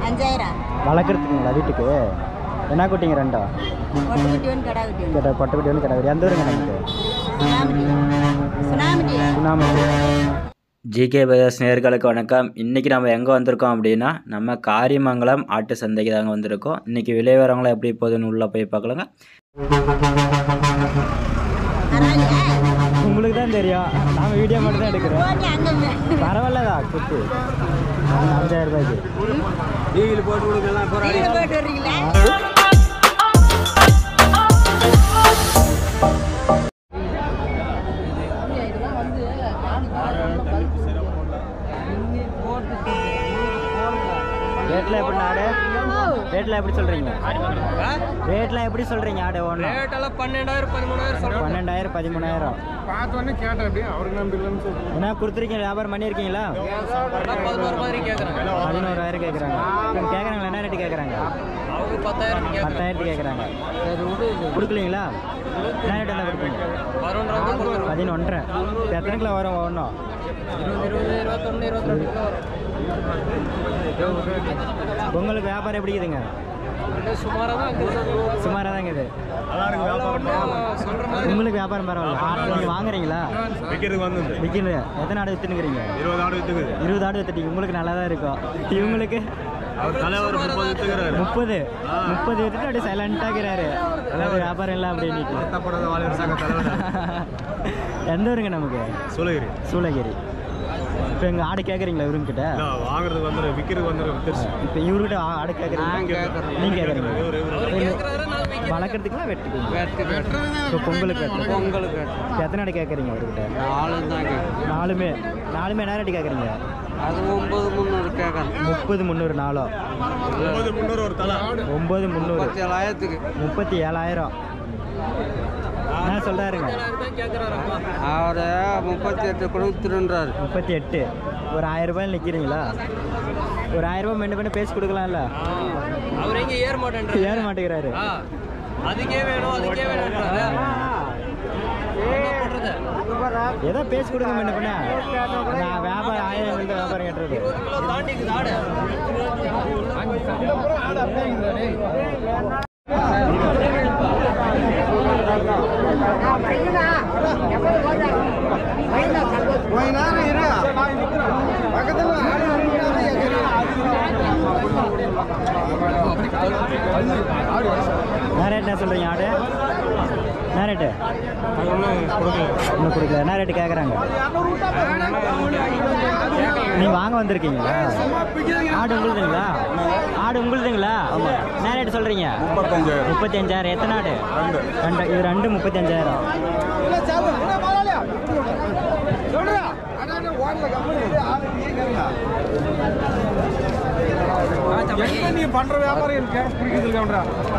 அஞ்சாயிரம் வளர்க்குறதுக்குங்களா வீட்டுக்கு என்ன குட்டிங்க ரெண்டா ஒட்டு குட்டி ஒன்று கடா குட்டி ஒன்று கேட்ட பொட்டை குட்டி வந்து கிடக்குது எந்த ஊருங்க நமக்கு சுனாமிட்டி சுனாமிட்டி சுண்ணாம்பு ஜிகே பிரதர்ஸ் நேர்களுக்கு வணக்கம் இன்றைக்கி நம்ம எங்கே வந்திருக்கோம் அப்படின்னா நம்ம காரியமங்கலம் ஆட்டு சந்தைக்கு தாங்க வந்திருக்கோம் இன்றைக்கி விலைவரங்களாம் எப்படி போகுதுன்னு உள்ளே போய் பார்க்கலாங்க பரவாயில்லையா உங்களுக்கு தான் தெரியும் நாம வீடியோ மட்டும் தான் எடுக்கிறோம் போட்டி அங்கே பரவாயில்லதா குத்து அஞ்சாயிரம் ரூபாய்க்கு வீடு போட்டு வர்றீங்களா ரேட்லாம் எப்படி ஆடு ரேட்லாம் எப்படி சொல்கிறீங்க ரேட்லாம் எப்படி சொல்கிறீங்க ஆடு ஒன்று ரேட்டெல்லாம் பன்னெண்டாயிரம் பதிமூணாயிரம் சொல்கிறோம் பன்னெண்டாயிரம் பதிமூணாயிரம் பார்த்தோன்னே கேட்டேன் அப்படியே அவருக்கு நம்பி இல்லைன்னு சொல்லிட்டு என்ன கொடுத்துருக்கீங்க வியாபாரம் பண்ணியிருக்கீங்களா பதினோரு மாதிரி கேட்குறாங்க பதினோராயிரம் கேட்குறாங்க கேட்குறாங்களா என்ன ரேட்டு கேட்குறாங்க அவங்க பத்தாயிரம் கேட்குறாங்க பத்தாயிரத்து கேட்குறாங்க கொடுக்கலீங்களா என்ன ரேட் என்ன கொடுப்பீங்க பதினொன்றரை கொடுக்குறோம் பதினொன்றரை இப்போ எத்தனை கிலோ வரும் ஒன்றும் இருபது இருபது இருபத்தொன்று இருபத்தி ரெண்டு கிலோ வரும் உங்களுக்கு வியாபாரம் எப்படி இருக்குதுங்க சுமாராக தான் இருக்குது சுமாராக தாங்க இது சொல்கிற மாதிரி உங்களுக்கு வியாபாரம் பரவாயில்ல நீங்கள் வாங்குறீங்களா விற்கிறதுக்கு வந்து விற்கிறது எத்தனை ஆடு விற்றுனுக்குறீங்க இருபது ஆடு விற்றுக்குது இருபது ஆடு வித்துட்டீங்க உங்களுக்கு நல்லா தான் இருக்கும் இவங்களுக்கு அவர் தலைவர் முப்பது விற்றுக்கிறாரு முப்பது முப்பது வித்துட்டு அப்படியே சைலண்டாக இருக்கிறாரு அதாவது வியாபாரம் இல்லை அப்படின்ட்டு கஷ்டப்படாத வாழ்கிற சங்க தலைவர் எந்த ஊருங்க நமக்கு சூளகிரி சூளகிரி இப்போ எங்கள் ஆடு கேட்குறீங்களா இவருங்கிட்ட இல்லை வாங்குறதுக்கு வந்துரு விற்கிறதுக்கு வந்துரு வித்துருச்சு இப்போ இவர்கிட்ட ஆ- ஆடு கேட்குறீங்க நீங்கள் கேட்குறீங்க இவரு இவரு கேட்குறாரு நான் விற்க வளர்க்குறதுக்குலாம் வெட்டுக்குங்க வெட்டு வெட்டுறது இப்போ பொங்கலுக்கு வெட்டு பொங்கலுக்கு இப்போ எத்தனை ஆடு கேட்குறீங்க அவர்கிட்ட நாலு தான் கேட்குறேன் நாலுமே நாலுமே என்ன ரேட்டு கேட்குறீங்க அது ஒம்பது முந்நூறு கேட்குறேன் முப்பது முந்நூறு நாலோ ஒன்பது முந்நூறு ஒரு தலை ஒம்பது முந்நூறு முப்பத்தி ஏழாயிரத்துக்கு முப்பத்தி ஏழாயிரம் என்ன சொல்கிறாருங்க கேட்குறாருப்பா அவர் முப்பத்தி எட்டு கொடுத்துருன்றாரு முப்பத்தி எட்டு ஒரு ஆயிரம் ரூபாயில் நிற்கிறீங்களா ஒரு ஆயிரம் ரூபாய் மெண்டு பண்ணி பேசி கொடுக்கலாம்ல அவர் எங்கே ஏற மாட்டேன்றாரு ஏற மாட்டேங்கிறாரு ஆ அதுக்கே வேணும் அதுக்கே வேணும்ன்றாரு என்ன பண்றது ஏதோ பேசி கொடுங்க மெண்டு பண்ண நான் வியாபாரம் ஆயிரம் வந்து வியாபாரம் கேட்டுறது இருபது கிலோ தாண்டிக்குது ஆடு என்ன ரேட் என்ன சொல்கிறீங்க ஆடு என்ன ரேட்டு இன்னும் கொடுக்கல என்ன ரேட்டு கேட்குறாங்க நீங்கள் வாங்க வந்திருக்கீங்களா ஆடு உங்களுதுங்களா ஆடு உங்களுதுங்களா என்ன ரேட்டு சொல்கிறீங்க முப்பத்தஞ்சாயிரம் முப்பத்தி அஞ்சாயிரம் எத்தனை ஆடு ரெண்டு இது ரெண்டு முப்பத்தி அஞ்சாயிரம் நீ பண்ற வியாபாரம் எனக்கு பிடிக்கிறது இல்லைன்றா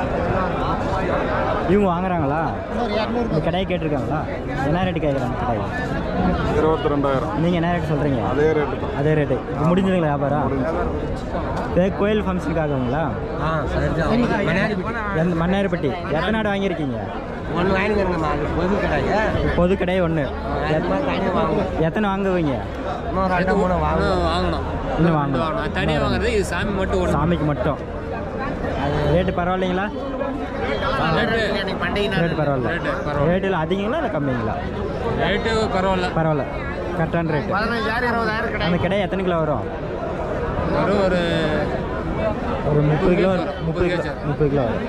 இவங்க வாங்குறாங்களா இந்த கடையை கேட்டிருக்காங்களா என்ன ரேட்டு கேட்குறாங்க கடை இருபத்தி ரெண்டாயிரம் நீங்கள் என்ன ரேட் சொல்கிறீங்க அதே ரேட்டு தான் அதே ரேட்டு இப்போ முடிஞ்சதுங்களா வியாபாரம் இதே கோயில் ஃபங்க்ஷனுக்காகங்களா எந்த மன்னார்பட்டி எத்தனை ஆடு வாங்கியிருக்கீங்க ஒன்று வாங்கிக்கிறேங்க நாலு பொது கடைங்க பொது கடை ஒன்று தனியாக வாங்கணும் எத்தனை வாங்குவீங்க இன்னும் ரெண்டு மூணு வாங்கணும் வாங்கணும் இன்னும் வாங்கணும் தனியாக வாங்குறது இது சாமி மட்டும் ஒன்று சாமிக்கு மட்டும் ரேட்டு பரவாயில்லைங்களா எனக்கு பண்டிகை ரேட்டு பரவாயில்ல ரேட்டில் அதிகங்களா இல்லை கம்மிங்களா ரேட்டு பரவாயில்ல பரவாயில்ல கரெக்டான ரேட்டு பதினஞ்சாயிரம் இருபதாயிரம் கடை அந்த கடை எத்தனை கிலோ வரும் ஒரு ஒரு ஒரு முப்பது கிலோ வரும். முப்பது கிலோ முப்பது கிலோ வரும்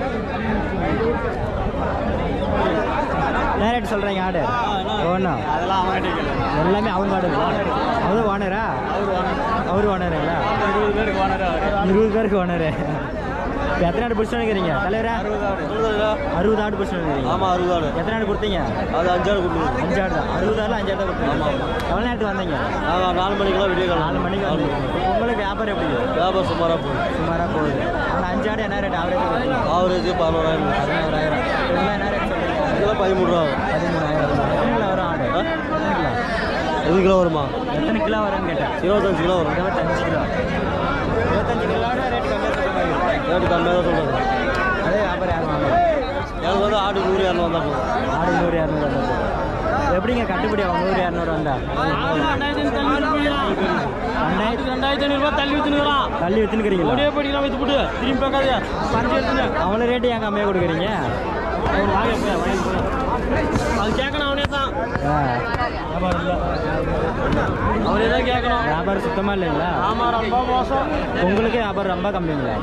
என்ன ரேட் சொல்கிறீங்க ஆடு ஒன்றும் எல்லாமே அவங்க ஆடு அவர் ஓனரா அவர் ஓனருங்களா இருபது பேருக்கு ஓனரு இருபது பேருக்கு ஓனரு இப்போ எத்தனை ஆடு பிடிச்சு நினைக்கிறீங்க தலைவரா அறுபது ஆடு பிடிச்சு நினைக்கிறீங்க ஆமாம் அறுபது ஆடு எத்தனை ஆடு கொடுத்தீங்க அது அஞ்சாறு கொடுக்கணும் அஞ்சு ஆடு தான் அறுபது ஆடு அஞ்சு ஆடு தான் கொடுத்தீங்க எவ்வளோ நேரத்துக்கு வந்தீங்க நாங்கள் நாலு மணிக்கெல்லாம் விடிய நாலு மணிக்கு வந்தீங்க உங்களுக்கு வியாபாரம் எப்படி வியாபாரம் சுமாராக போகுது சுமாராக போகுது அந்த அஞ்சு ஆடு என்ன ரேட் ஆவரேஜ் கொடுத்தீங்க ஆவரேஜ் பதினோராயிரம் பதினோராயிரம் இதெல்லாம் என்ன ரேட் சொல்கிறீங்க இதெல்லாம் பதிமூணு ரூபா ஆகும் பதிமூணாயிரம் எத்தனை கிலோ வரும் ஆடு எத்தனை கிலோ எது கிலோ வருமா எத்தனை கிலோ வரும்னு கேட்டேன் இருபத்தஞ்சு கிலோ வரும் இருபத்தஞ்சு கிலோ இருபத்தஞ்சு கிலோட ரேட் கம்மியாக சொல்கிற மாதிரி இருக்கும். ரேட்டு கம்மியாக தான் சொல்கிறது அதே வியாபாரம் யாரும் வாங்கல எனக்கு வந்து ஆடு நூறு இரநூறு வந்தால் போதும் ஆடு நூறு இரநூறு வந்தது எப்படிங்க கட்டுப்படி ஆகும் நூறு இரநூறு வந்தா ரெண்டாயிரத்தி ரெண்டாயிரத்தி ஐநூறுபா தள்ளி வித்துனுக்குறான் தள்ளி வித்துனுக்கிறீங்களா ஒரே படிக்கலாம் வித்து போட்டு திரும்பி பார்க்காத பஞ்சு எடுத்துங்க அவ்வளோ ரேட்டு ஏன் கம்மியாக கொடுக்குறீங்க அவன் வாங்க போய் வாங்கி போய் அது கேட்கணும் அவனே தான் ஆ, வியாபாரம் இல்லை அவனே தான் கேட்கணும் வியாபாரம் சுத்தமாக இல்லைங்களா ஆமா ரொம்ப மோசம் உங்களுக்கு வியாபாரம் ரொம்ப கம்மிங்களா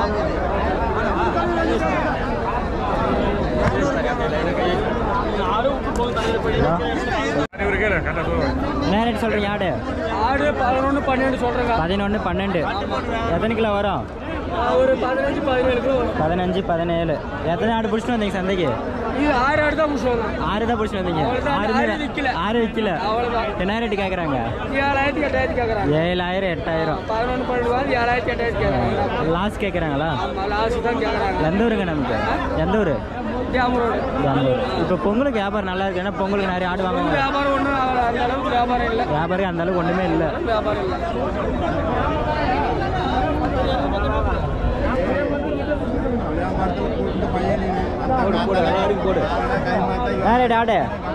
ஆடு விட்டு போகும் தலையில் போய் என்ன ரேட் சொல்கிறீங்க ஆடு ஆடு பதினொன்று பன்னெண்டு சொல்கிறேங்க பதினொன்று பன்னெண்டு எத்தனை கிலோ வரும் ஒரு பதினஞ்சு பதினேழு கிலோ வரும் பதினஞ்சு பதினேழு எத்தனை ஆடு பிடிச்சிட்டு வந்தீங்க சந்தைக்கு இது ஆறு ஆடு தான் முடிச்சுவாங்க ஆறு தான் பிடிச்சிட்டு வந்தீங்க அவ்வளவுதான், ஆறு ஆறு தான் விக்கல. ஆறு விற்கல அவ்வளோதான் என்ன ரேட்டு கேட்குறாங்க ஏழாயிரத்தி எட்டாயிரத்தி கேட்குறாங்க ஏழாயிரம் எட்டாயிரம் பதினொன்று பன்னெண்டு வாரம் ஏழாயிரத்தி எட்டாயிரத்தி கேட்குறாங்க லாஸ் கேட்குறாங்களா ஆமாம் லாஸ்ட் தான் கேட்குறாங்க எந்த ஊருங்க நமக்கு எந்த ஊர் கேமரோடு இப்போ பொங்கலுக்கு வியாபாரம் நல்லா இருக்கு ஏன்னா பொங்கலுக்கு நிறைய ஆடு வாங்குவாங்க வியாபாரம் ஒன்றும் அந்த அளவுக்கு வியாபாரம் இல்லை வியாபாரம் அந்த அளவுக்கு ஒன்றுமே இல்லை வியாபாரம் இல்லை என்ன ரேட் ஆடு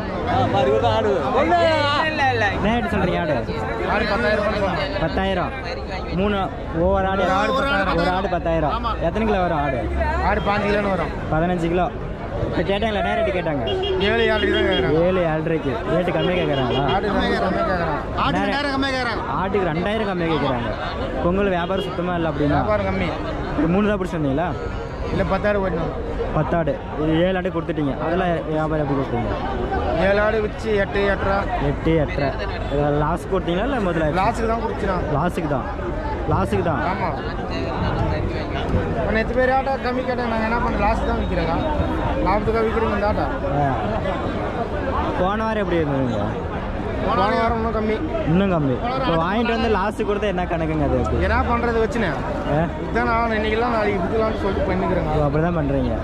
இல்லை இல்லை என்ன ரேட் சொல்கிறீங்க ஆடு ஆடு பத்தாயிரம் பத்தாயிரம் மூணு ஒவ்வொரு ஆடு ஒரு ஆடு பத்தாயிரம் எத்தனை கிலோ வரும் ஆடு ஆடு பாஞ்சு கிலோன்னு வரும் பதினஞ்சு கிலோ இப்போ கேட்டாங்களா என்ன ரேட்டு கேட்டாங்க ஏழு ஏழு தான் கேட்குறாங்க ஏழு ஏழரைக்கு ரேட்டு கம்மியாக கேட்குறாங்களா ஆடு ரொம்ப கம்மியாக கேட்குறாங்க ஆடு நேரம் நேரம் கம்மியாக கேட்குறாங்க ஆட்டுக்கு ரெண்டாயிரம் கம்மியாக கேட்குறாங்க பொங்கல் வியாபாரம் சுத்தமாக இல்லை அப்படின்னா வியாபாரம் கம்மி இது மூணு தான் பிடிச்சி வந்தீங்களா இல்லை பத்தாயிரம் போயிடணும் பத்தாடு இது ஏழு ஆடு கொடுத்துட்டீங்க அதெல்லாம் வியாபாரம் எப்படி கொடுத்தீங்க ஏழு ஆடு வச்சு எட்டு எட்டரை எட்டு எட்டரை லாஸ் கொடுத்தீங்களா இல்லை முதல்ல லாஸ்ட்டுக்கு தான் குடிச்சிடும் லாஸுக்கு தான் லாஸுக்கு தான் ஆமாம் இப்போ நேற்று பேர் ஆட்டா கம்மி கேட்டாங்க நாங்கள் என்ன பண்ணுறோம் லாஸ்ட் தான் விற்கிறோங்க லாபத்துக்காக விற்கிறோங்க இந்த ஆட்டா ஆ. போன வாரம் எப்படி இருந்ததுங்க போன வாரம் இன்னும் கம்மி இன்னும் கம்மி இப்போ வாங்கிட்டு வந்து லாஸ்ட்டு கொடுத்தா என்ன கணக்குங்க அது எப்படி என்ன பண்ணுறது வச்சுனே ஆ இதுதான் நான் இன்னைக்கெல்லாம் நாளைக்கு விற்கலாம்னு சொல்லிட்டு பண்ணிக்கிறேங்க அப்படி தான் பண்ணுறீங்க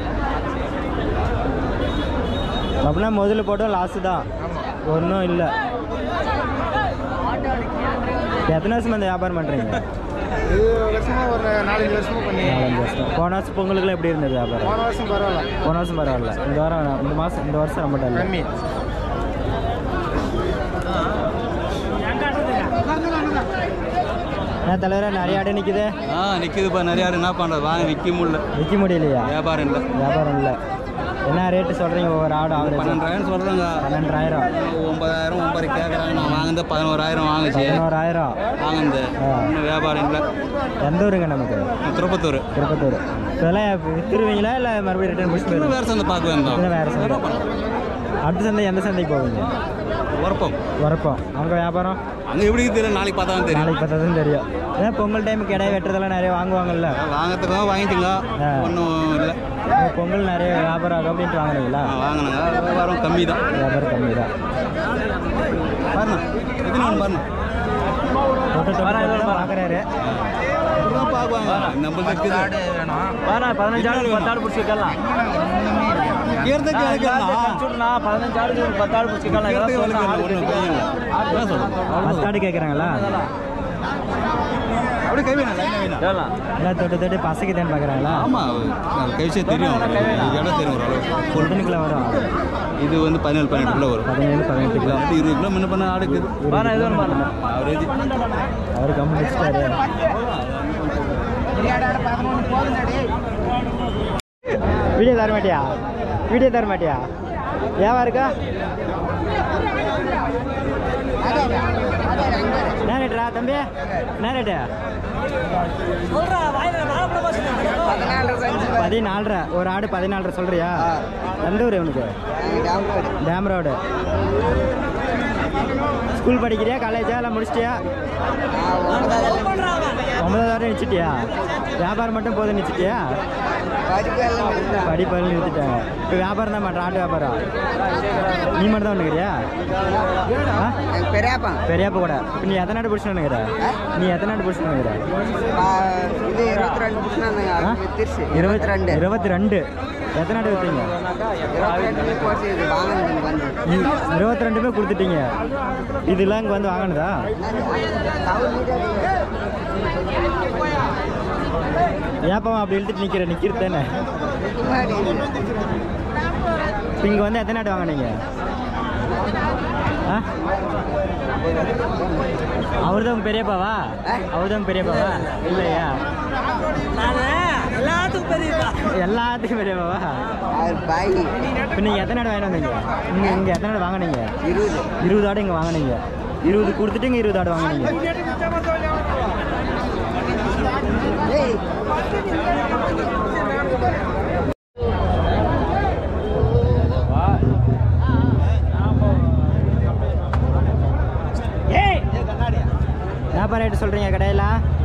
அப்படின்னா முதல்ல போட்டோம் லாஸு தான் ஒன்றும் இல்லை எத்தனை வருஷமா இந்த வியாபாரம் பண்ணுறீங்க இது வருஷமா ஒரு நாலஞ்சு வருஷமா பண்ணி நாலஞ்சு வருஷம் போன வருஷம் பொங்கலுக்குலாம் எப்படி இருந்தது வியாபாரம் போன வருஷம் பரவாயில்ல போன வருஷம் பரவாயில்ல இந்த வாரம் இந்த மாதம் இந்த வருஷம் ரொம்ப இல்லை கம்மி என்ன தலைவரா நிறைய ஆடு நிற்குது ஆ நிற்குதுப்பா நிறையா என்ன பண்ணுறது வாங்க விற்க முடியல விற்க முடியலையா வியாபாரம் இல்லை வியாபாரம் இல்லை என்ன ரேட்டு சொல்கிறீங்க ஒவ்வொரு ஆடு ஆவரேஜ் பன்னெண்டாயிரம் சொல்கிறாங்க பன்னெண்டாயிரம் ஒன்பதாயிரம் ஒன்பது கேட்குறாங்க நான் வாங்கினது பதினோராயிரம் வாங்குச்சு பதினோராயிரம் வாங்கினது ஆ. இன்னும் வியாபாரம் இல்லை எந்த ஊருங்க நமக்கு திருப்பத்தூர் திருப்பத்தூர் இதெல்லாம் வித்துருவீங்களா இல்லை மறுபடியும் ரிட்டர்ன் முடிச்சுட்டு இன்னும் போயிருவீங்களா? வேறு சந்தை பார்க்க வேண்டாம் இல்லை வேறு சந்தை அடுத்த சந்தை எந்த சந்தைக்கு போவீங்க உரப்பம் வரப்போம் அங்கே வியாபாரம் அங்கே எப்படி தெரியும் நாளைக்கு பார்த்தா தான் தெரியும் நாளைக்கு பார்த்தா தான் தெரியும் ஏன்னா பொங்கல் டைம் கிடை வெட்டுறதெல்லாம் நிறைய வாங்குவாங்கல்ல வாங்கிறதுக்கு தான் வாங்கிட்டுங்க ஆ. ஒன்றும் இல்லை உங்க பொங்கல் நிறைய வியாபாரம் ஆகும் அப்படின்ட்டு வாங்குறீங்களா வாங்கினாங்க வியாபாரம் கம்மி தான் வியாபாரம் கம்மி தான் பாருண்ணா எத்தனை ஒன்று பாருண்ணா தொட்டு தொட்டு பார்க்குறாரு இப்படிதான் பார்க்குவாங்க நம்மளுக்கு இருக்குது பதினஞ்சு ஆடு பத்து ஆடு பிடிச்சிக்கலாம் கேர்றதுக்கு எனக்கு பதினஞ்சு ஆடு பத்து ஆடு கேர்றதுக்கு எனக்கு ஒன்றும் தெரியும் என்ன சொல்கிறேன் பத்து ஆடு கேட்குறாங்களா அப்படியே கை வேணும் லைனாக வேணும் எல்லாம் தொட்டு தொட்டு பசக்குதேன்னு பார்க்குறாங்களா ஆமாம் அது கைச்சே தெரியும் இடம் தெரியும் ஓரளவு எத்தனை கிலோ வரும் இது வந்து பதினேழு பதினெட்டு கிலோ வரும் பதினேழு பதினெட்டு இது கிலோ வந்து இருபது கிலோ முன்ன பண்ண ஆடு இருக்குது அவரேஜ் அவர் கம்மி முடிச்சிட்டாரு வீடியோ தர மாட்டியா வீடியோ தர மாட்டியா ஏவா இருக்கா என்ன ரேட்டுடா தம்பி என்ன ரேட்டு பதினாலரை ஒரு ஆடு பதினாலரை சொல்றியா எந்த ஊர் உனக்கு டேம் ரோடு ஸ்கூல் படிக்கிறியா காலேஜா இல்லை முடிச்சிட்டியா ஒன்பதாவது நிச்சிட்டியா வியாபாரம் மட்டும் போதும் நிச்சிட்டியா படிப்பெல்லாம் நிறுத்திட்டாங்க இப்போ வியாபாரம் தான் பண்ணுற ஆட்டு வியாபாரம் நீ மட்டும் தான் பண்ணுக்கிறியா ஆ பெரியாப்பா பெரியாப்பா கூட இப்போ நீ எத்தனை நாடு பிடிச்சு நினைக்கிற நீ எத்தனை நாடு பிடிச்சு நினைக்கிற இது இருபத்தி ரெண்டு புடிச்சினாங்க ஆ? வித்திருச்சு இருபத்தி இருபத்தி ரெண்டு இருபத்தி ரெண்டு எத்தனை நாடு விற்றீங்க இருபத்தி ரெண்டு போச்சு இது வாங்கினது வந்து இருபத்தி ரெண்டுமே கொடுத்துட்டீங்க இதெல்லாம் இங்கே வந்து வாங்கினதா ஏப்பா அப்படி இழுத்துட்டு நிற்கிற நிற்கிறது தானே இப்போ இங்கே வந்து எத்தனை நாடு வாங்கினீங்க ஆ அவர் தான் பெரியப்பாவா அவர் தான் பெரியப்பாவா இல்லையா எல்லாத்துக்கும் பெரியப்பா எல்லாத்துக்கும் பெரியப்பாவா அவர் பாய் இப்போ நீங்கள் எத்தனை ஆடு வாங்கிட்டு வந்தீங்க இங்கே இங்கே எத்தனை ஆடு வாங்கினீங்க இருபது இருபது ஆடு இங்கே வாங்கினீங்க இருபது கொடுத்துட்டு இங்கே இருபது ஆடு வாங்கினீங்க ஏய் என்னப்பா ரேட்டு சொல்கிறீங்க கடையில்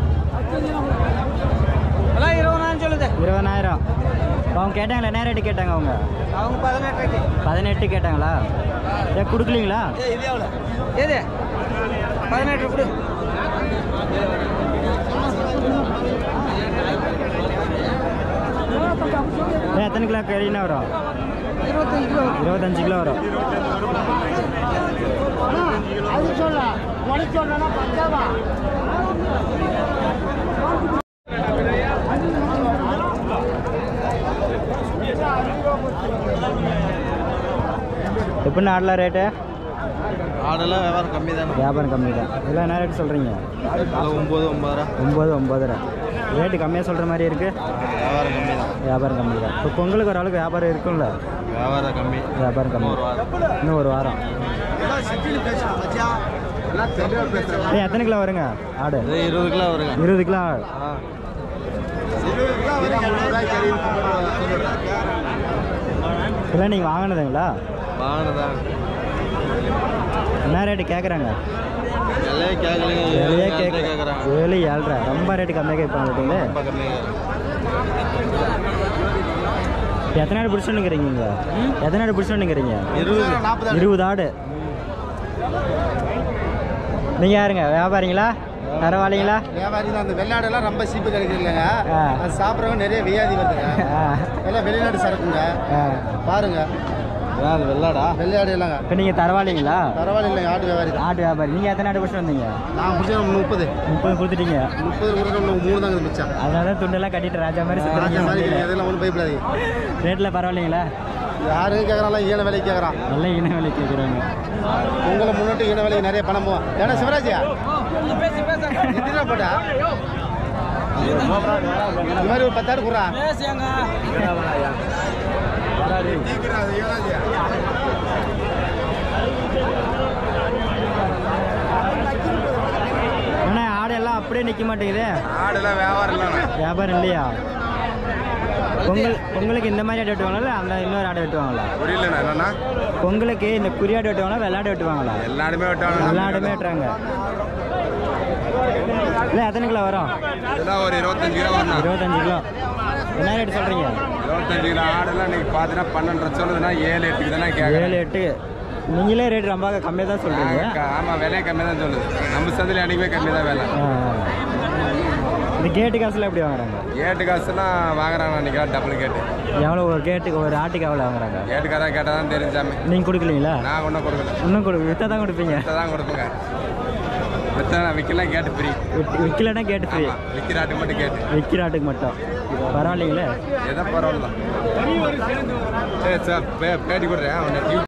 எல்லாம் இருபதாயிரம் சொல்லுது இருபதாயிரம் இப்போ அவங்க கேட்டாங்களா என்ன ரேட்டு கேட்டாங்க அவங்க அவங்க பதினெட்டு பதினெட்டு கேட்டாங்களா ஏன் கொடுக்கலீங்களா இது எவ்வளோ எது பதினெட்டு கொடு ஏன் எத்தனை கிலோ கறினா வரும் இருபத்தஞ்சு கிலோ இருபத்தஞ்சு கிலோ வரும் அது சொல்ல உனக்கு சொல்றேன்னா பஞ்சாபா எப்படின்னு ஆடலாம் ரேட்டு ஆடெல்லாம் வியாபாரம் கம்மி தானே வியாபாரம் கம்மி தான் இதெல்லாம் என்ன ரேட்டு சொல்கிறீங்க ஒம்பது ஒம்பது ரூபா ஒம்பது ஒம்பதுரூவா ரேட்டு கம்மியாக சொல்கிற மாதிரி இருக்குது வியாபாரம் கம்மி தான் வியாபாரம் கம்மி தான் இப்போ பொங்கலுக்கு ஒரு ஆளுக்கு வியாபாரம் இருக்கும்ல வியாபாரம் கம்மி வியாபாரம் கம்மி ஒரு வாரம் இன்னும் ஒரு வாரம் ஏய் எத்தனை கிலோ வருங்க ஆடு இது இருபது கிலோ வருங்க இருபது கிலோ ஆ இல்லை நீங்கள் வாங்கினதுங்களா வாங்கினதான் என்ன ரேட்டு கேட்குறாங்க விலையே கேட்கலைங்க வெளியே ஏழு கேட்க கேட்குறாங்க ஏழு ஏழ்ரை ரொம்ப ரேட்டு கம்மியாக கேட்பாங்க பார்த்தீங்களே ரொம்ப கம்மியாக எத்தனை ஆடு பிடிச்சோன்னுங்கிறீங்க இங்கே எத்தனை ஆடு பிடிச்சோன்னுங்கிறீங்க இருபது இருபது ஆடு நீங்கள் யாருங்க வியாபாரிங்களா பரவாயில்லைங்களா வியாபாரி தான் அந்த வெள்ளாடெல்லாம் ரொம்ப சீப்பு கிடைக்கிறது இல்லைங்க ஆ. அது சாப்பிட்றவங்க நிறைய வியாதி வருதுங்க ஆ எல்லாம் வெளிநாடு சரக்குங்க ஆ பாருங்க ஏன் அது வெள்ளாடா வெள்ளாடு இல்லைங்க இப்போ நீங்கள் தரவாயில்லைங்களா பரவாயில்ல இல்லைங்க ஆடு வியாபாரி தான் ஆட்டு வியாபாரி நீங்கள் எத்தனை ஆடு பிடிச்சி வந்தீங்க நான் பிடிச்ச முப்பது முப்பது கொடுத்துட்டீங்க முப்பது கொடுக்க மூணு தாங்க மிச்சம் அதனால தான் துண்டெல்லாம் கட்டிட்டு ராஜா மாதிரி ராஜா மாதிரி சுற்றுறீங்க அதெல்லாம் ஒன்றும் பயப்படாதீங்க ரேட்டில் பரவாயில்லைங்களா யாரும் கேட்குறாங்களா ஈன வேலைக்கு கேட்குறான் நல்ல இன விலை கேட்குறாங்க உங்களை முன்னிட்டு ஈன வேலைக்கு நிறைய பணம் போவோம் ஏன்னா சிவராஜியா பேசு பேச எத்தனை போட்டா இந்த மாதிரி ஒரு பத்தாயிரம் கொடுறா பேசுங்க அண்ணா ஆடு எல்லாம் அப்படியே நிற்க மாட்டேங்குது ஆடுலாம் வியாபாரம் இல்லைண்ணா வியாபாரம் இல்லையா பொங்கல் பொங்கலுக்கு இந்த மாதிரி ஆடு வெட்டுவாங்களா இல்லை அந்த இன்னொரு ஆடு வெட்டுவாங்களா புரியலண்ணா என்னண்ணா பொங்கலுக்கு இந்த குறியாடு வெட்டுவாங்களா வெள்ளாடு வெட்டுவாங்களா எல்லாருமே விட்டாங்க எல்லா ஆடுமே வெட்டுறாங்க இல்லை எத்தனை கிலோ வரும் இதெல்லாம் ஒரு இருபத்தஞ்சு கிலோ வரணும் இருபத்தஞ்சு கிலோ என்ன ரேட் சொல்கிறீங்க இருபத்தஞ்சு கிலோ ஆடுலாம் இன்னைக்கு பார்த்தீங்கன்னா பன்னெண்டரை சொல்லுதுன்னா ஏழு எட்டுக்கு தானே ஏழு எட்டு நீங்களே ரேட் ரொம்ப கம்மியாக தான் சொல்கிறீங்க ஆமாம் விலையை கம்மியாக தான் சொல்லுது நம்ம சந்தையில் அன்றைக்குமே கம்மி தான் விலை இந்த கேட்டு காசுல எப்படி வாங்குறாங்க ஏட்டு காசுலாம் வாங்குறாங்க அன்றைக்கி டபுள் கேட்டு எவ்வளோ ஒரு கேட்டுக்கு ஒரு ஆட்டுக்கு எவ்வளோ வாங்குறாங்க ஏட்டுக்காரா கேட்டால் தான் தெரிஞ்சாமே நீங்கள் கொடுக்கலீங்களா நான் ஒன்றும் கொடுக்கல இன்னும் கொடு விற்றா தான் கொடுப்பீங்க வித்த தான் கொடுப்பேங்க வித்த நான் விற்கலாம் கேட்டு ஃப்ரீ விக்- விற்கலைன்னா கேட்டு ஃப்ரீ விற்கிற ஆட்டுக்கு மட்டும் கேட்டு விற்கிற ஆட்டுக்கு மட்டும் பரவாயில்லைங்களே எதோ பரவாயில்ல தான் சரி சார் பே பேட்டி கொடுறேன் உன்னை